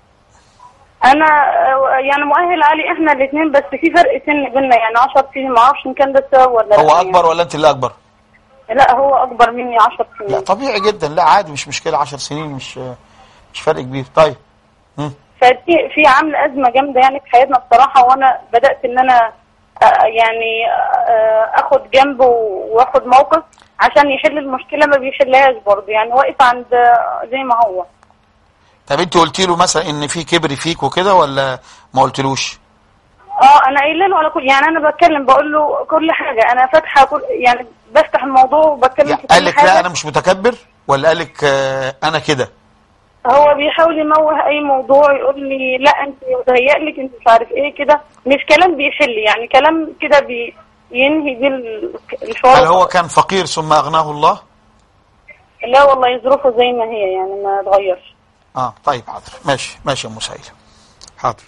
انا آه، يعني مؤهل عالي احنا الاثنين بس في فرق سن بينا يعني 10 سنين ما اعرفش ان كان ده السبب ولا هو لا اكبر ولا انت اللي اكبر لا هو اكبر مني 10 لا سنين طبيعي جدا لا عادي مش مشكله 10 سنين مش مش فرق كبير طيب مم. فدي في عامل ازمه جامده يعني في حياتنا بصراحه وانا بدات ان انا آه، يعني آه، اخد جنب واخد موقف عشان يحل المشكله ما بيحلهاش برضه يعني واقف عند آه، زي ما هو طب انت قلت له مثلا ان في كبر فيك وكده ولا ما قلتلوش اه انا قايله له على كل يعني انا بتكلم بقول له كل حاجه انا فاتحه كل يعني بفتح الموضوع وبتكلم يعني في قال كل لك حاجه لا انا مش متكبر ولا قال لك آه انا كده هو بيحاول يموه اي موضوع يقول لي لا انت متهيألك انت مش عارف ايه كده مش كلام بيحل يعني كلام كده بي ينهي بيه ال- الحوار هل هو كان فقير ثم اغناه الله لا والله ظروفه زي ما هي يعني ما اتغيرش اه طيب حاضر ماشي ماشي يا ام سهيله حاضر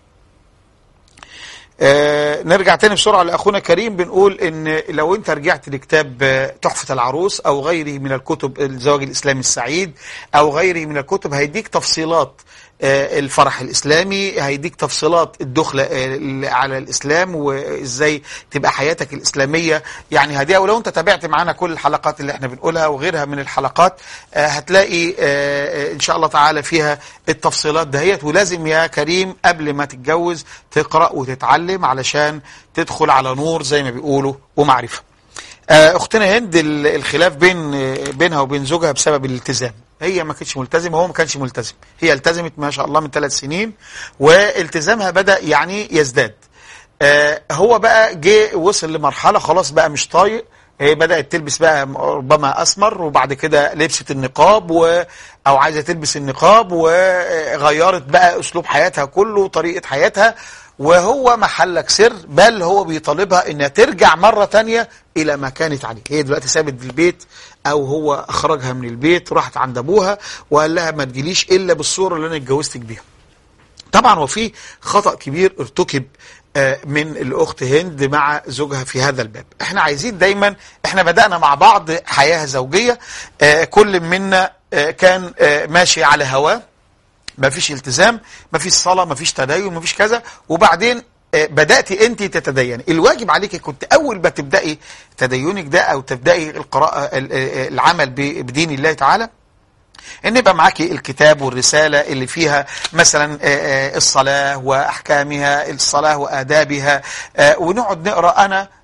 آه نرجع تاني بسرعة لأخونا كريم بنقول إن لو أنت رجعت لكتاب آه، تحفة العروس أو غيره من الكتب الزواج الإسلامي السعيد أو غيره من الكتب هيديك تفصيلات آه، الفرح الإسلامي هيديك تفصيلات الدخلة آه، على الإسلام وإزاي تبقى حياتك الإسلامية يعني هديها ولو أنت تابعت معانا كل الحلقات اللي احنا بنقولها وغيرها من الحلقات آه، هتلاقي آه، آه، إن شاء الله تعالى فيها التفصيلات دهيت ولازم يا كريم قبل ما تتجوز تقرأ وتتعلم علشان تدخل على نور زي ما بيقولوا ومعرفة آه، اختنا هند ال- الخلاف بين آه، بينها وبين زوجها بسبب الالتزام هي ما كانتش ملتزمه وهو ما كانش ملتزم هي التزمت ما شاء الله من ثلاث سنين والتزامها بدأ يعني يزداد آه، هو بقى جه وصل لمرحلة خلاص بقى مش طايق هي بدأت تلبس بقى ربما أسمر وبعد كده لبست النقاب و أو عايزة تلبس النقاب وغيرت بقى أسلوب حياتها كله وطريقة حياتها وهو محلك سر بل هو بيطالبها انها ترجع مرة تانية الى ما كانت عليه هي دلوقتي سابت البيت او هو اخرجها من البيت وراحت عند ابوها وقال لها ما تجيليش الا بالصورة اللي انا اتجوزتك بيها طبعا وفي خطأ كبير ارتكب آه، من الأخت هند مع زوجها في هذا الباب احنا عايزين دايما احنا بدأنا مع بعض حياة زوجية آه، كل منا آه، كان آه، ماشي على هواه ما فيش التزام ما فيش صلاة ما فيش تدين ما فيش كذا وبعدين آه، بدأتي انت تتديني الواجب عليك كنت اول ما تبدأي تدينك ده او تبدأي القراءة ال- آه، العمل ب- بدين الله تعالى ان يبقى معاكي الكتاب والرسالة اللي فيها مثلا آه، آه، الصلاة واحكامها الصلاة وادابها آه، ونقعد نقرأ انا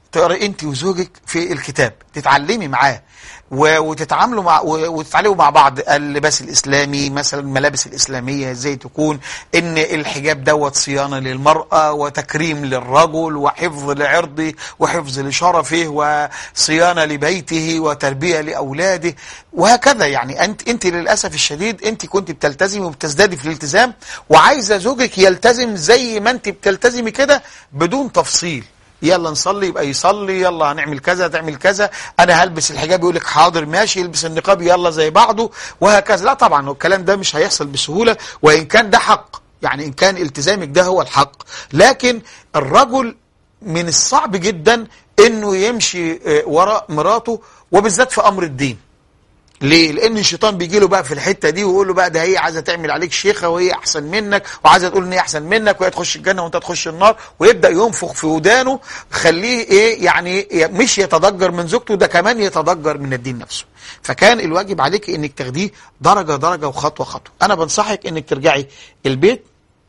تقرأ انت وزوجك في الكتاب تتعلمي معاه و- وتتعاملوا مع و- وتتعلموا مع بعض اللباس الاسلامي مثلا الملابس الاسلاميه ازاي تكون ان الحجاب دوت صيانه للمراه وتكريم للرجل وحفظ لعرضه وحفظ لشرفه وصيانه لبيته وتربيه لاولاده وهكذا يعني انت انت للاسف الشديد انت كنت بتلتزمي وبتزدادي في الالتزام وعايزه زوجك يلتزم زي ما انت بتلتزمي كده بدون تفصيل يلا نصلي يبقى يصلي يلا هنعمل كذا تعمل كذا انا هلبس الحجاب يقول لك حاضر ماشي يلبس النقاب يلا زي بعضه وهكذا لا طبعا الكلام ده مش هيحصل بسهوله وان كان ده حق يعني ان كان التزامك ده هو الحق لكن الرجل من الصعب جدا انه يمشي آه، وراء مراته وبالذات في امر الدين ليه؟ لأن الشيطان بيجي له بقى في الحتة دي ويقول له بقى ده هي عايزة تعمل عليك شيخة وهي أحسن منك وعايزة تقول إن هي أحسن منك وهي تخش الجنة وأنت تخش النار ويبدأ ينفخ في ودانه خليه إيه يعني مش يتضجر من زوجته ده كمان يتضجر من الدين نفسه. فكان الواجب عليك إنك تاخديه درجة درجة وخطوة خطوة. أنا بنصحك إنك ترجعي البيت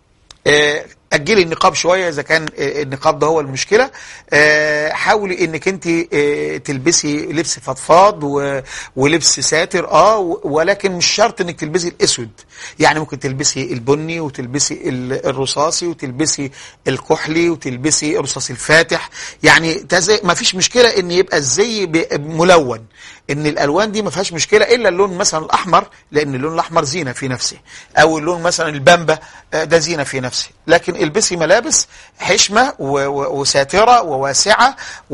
آه، اجلي النقاب شويه اذا كان آه، النقاب ده هو المشكله آه، حاولي انك انت آه، تلبسي لبس فضفاض و- ولبس ساتر اه و- ولكن مش شرط انك تلبسي الاسود يعني ممكن تلبسي البني وتلبسي ال- الرصاصي وتلبسي الكحلي وتلبسي الرصاصي الفاتح يعني تز... ما فيش مشكله ان يبقى الزي ب- ملون ان الالوان دي ما فيهاش مشكله الا اللون مثلا الاحمر لان اللون الاحمر زينه في نفسه او اللون مثلا البامبا آه، ده زينه في نفسه لكن البسي ملابس حشمه و- و- وساتره وواسعه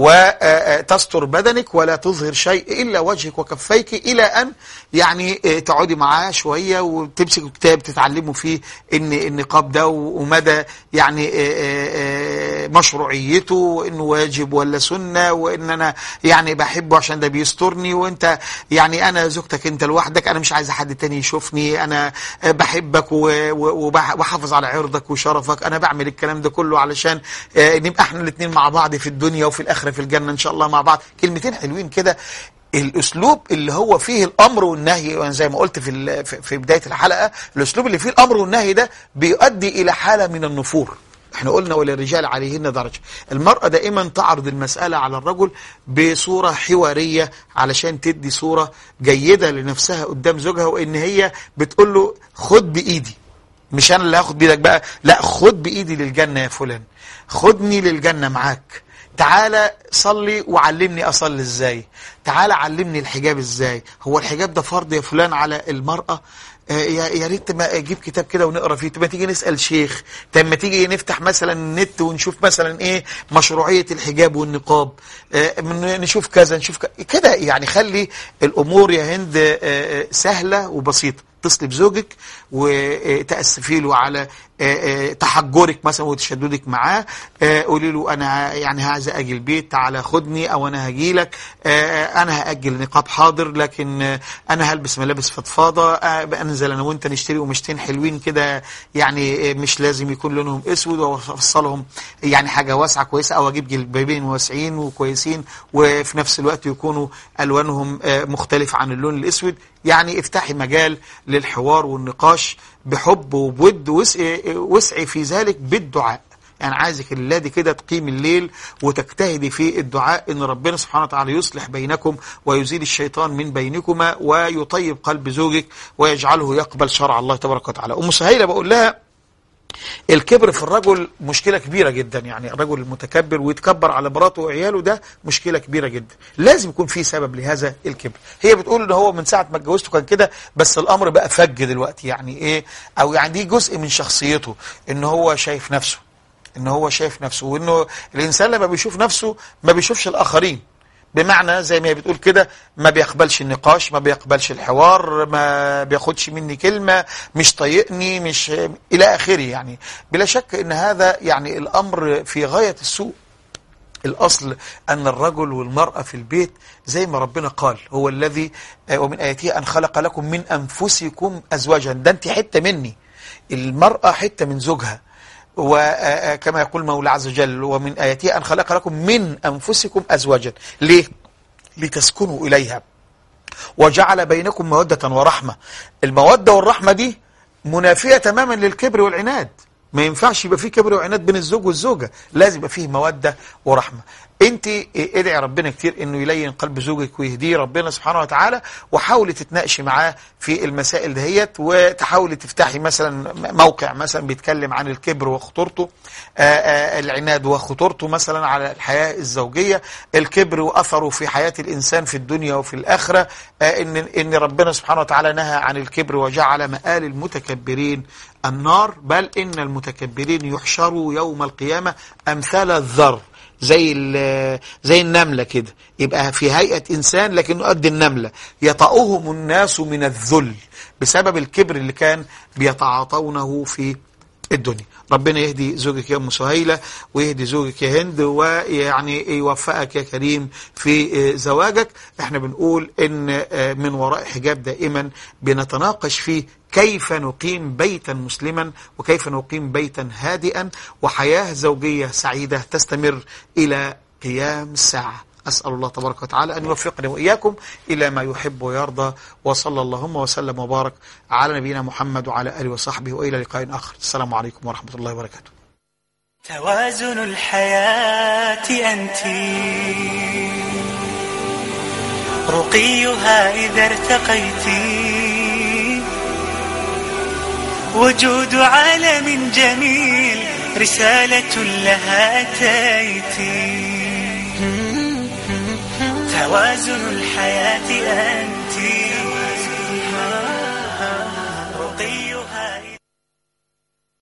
وتستر بدنك ولا تظهر شيء الا وجهك وكفيك الى ان يعني آه، تقعدي معاه شويه وتمسكوا كتاب تتعلموا فيه ان النقاب ده و- ومدى يعني آه، آه، آه، مشروعيته وانه واجب ولا سنه وان انا يعني بحبه عشان ده بيسترني وانت يعني انا زوجتك انت لوحدك انا مش عايز حد تاني يشوفني انا آه، بحبك و- و- وبح- وبحافظ على عرضك وشرفك انا بعمل الكلام ده كله علشان آه، نبقى احنا الاثنين مع بعض في الدنيا وفي الاخره في الجنه ان شاء الله مع بعض كلمتين حلوين كده الاسلوب اللي هو فيه الامر والنهي وانا زي ما قلت في ال- في- في بدايه الحلقه الاسلوب اللي فيه الامر والنهي ده بيؤدي الى حاله من النفور احنا قلنا وللرجال عليهن درجه المراه دائما تعرض المساله على الرجل بصوره حواريه علشان تدي صوره جيده لنفسها قدام زوجها وان هي بتقول له خد بايدي مش انا اللي هاخد بايدك بقى لا خد بايدي للجنه يا فلان خدني للجنه معاك تعالى صلي وعلمني اصلي ازاي تعالى علمني الحجاب ازاي هو الحجاب ده فرض يا فلان على المرأة آه، يا يا ريت ما اجيب كتاب كده ونقرا فيه طب ما تيجي نسال شيخ طب ما تيجي نفتح مثلا النت ونشوف مثلا ايه مشروعيه الحجاب والنقاب آه، من- نشوف كذا نشوف ك- كده يعني خلي الامور يا هند آه، آه، سهله وبسيطه اتصلي بزوجك وتأسفي له على آه، آه، تحجرك مثلا وتشددك معاه آه، قولي له انا يعني عايزه اجي البيت تعالى خدني او انا هاجي لك انا هاجل نقاب حاضر لكن آه، انا هلبس ملابس فضفاضه آه، انزل انا وانت نشتري قماشتين حلوين كده يعني آه، مش لازم يكون لونهم اسود وافصلهم يعني حاجه واسعه كويسه او اجيب جلبابين واسعين وكويسين وفي نفس الوقت يكونوا الوانهم آه، مختلف عن اللون الاسود يعني افتحي مجال للحوار والنقاش بحب وبود واسعي, واسعي في ذلك بالدعاء يعني عايزك الليله دي كده تقيم الليل وتجتهدي في الدعاء ان ربنا سبحانه وتعالى يصلح بينكم ويزيل الشيطان من بينكما ويطيب قلب زوجك ويجعله يقبل شرع الله تبارك وتعالى ام سهيله بقول لها الكبر في الرجل مشكلة كبيرة جدا يعني الرجل المتكبر ويتكبر على مراته وعياله ده مشكلة كبيرة جدا لازم يكون في سبب لهذا الكبر هي بتقول ان هو من ساعة ما اتجوزته كان كده بس الامر بقى فج دلوقتي يعني ايه او يعني دي جزء من شخصيته ان هو شايف نفسه ان هو شايف نفسه وانه الانسان لما بيشوف نفسه ما بيشوفش الاخرين بمعنى زي ما هي بتقول كده ما بيقبلش النقاش ما بيقبلش الحوار ما بياخدش مني كلمة مش طايقني مش إلى آخره يعني بلا شك أن هذا يعني الأمر في غاية السوء الأصل أن الرجل والمرأة في البيت زي ما ربنا قال هو الذي آه، ومن آياته أن خلق لكم من أنفسكم أزواجا ده أنت حتة مني المرأة حتة من زوجها وكما يقول مولى عز وجل ومن آياته أن خلق لكم من أنفسكم أزواجا ليه؟ لتسكنوا إليها وجعل بينكم مودة ورحمة المودة والرحمة دي منافية تماما للكبر والعناد ما ينفعش يبقى فيه كبر وعناد بين الزوج والزوجة لازم يبقى فيه مودة ورحمة انت ادعي ربنا كتير انه يلين قلب زوجك ويهديه ربنا سبحانه وتعالى وحاولي تتناقشي معاه في المسائل دهيت وتحاولي تفتحي مثلا موقع مثلا بيتكلم عن الكبر وخطورته آه، آه، العناد وخطورته مثلا على الحياة الزوجية الكبر وأثره في حياة الإنسان في الدنيا وفي الآخرة آه، إن, إن ربنا سبحانه وتعالى نهى عن الكبر وجعل مآل المتكبرين النار بل إن المتكبرين يحشروا يوم القيامة أمثال الذر زي ال- زي النملة كده يبقى في هيئة إنسان لكنه قد النملة يطأهم الناس من الذل بسبب الكبر اللي كان بيتعاطونه في الدنيا ربنا يهدي زوجك يا ام سهيله ويهدي زوجك يا هند ويعني يوفقك يا كريم في زواجك احنا بنقول ان من وراء حجاب دائما بنتناقش فيه كيف نقيم بيتا مسلما وكيف نقيم بيتا هادئا وحياه زوجيه سعيده تستمر الى قيام الساعه أسأل الله تبارك وتعالى أن يوفقني وإياكم إلى ما يحب ويرضى وصلى اللهم وسلم وبارك على نبينا محمد وعلى آله وصحبه وإلى لقاء آخر السلام عليكم ورحمة الله وبركاته توازن الحياة أنت رقيها إذا ارتقيت وجود عالم جميل رسالة لها أتيت توازن الحياة أنت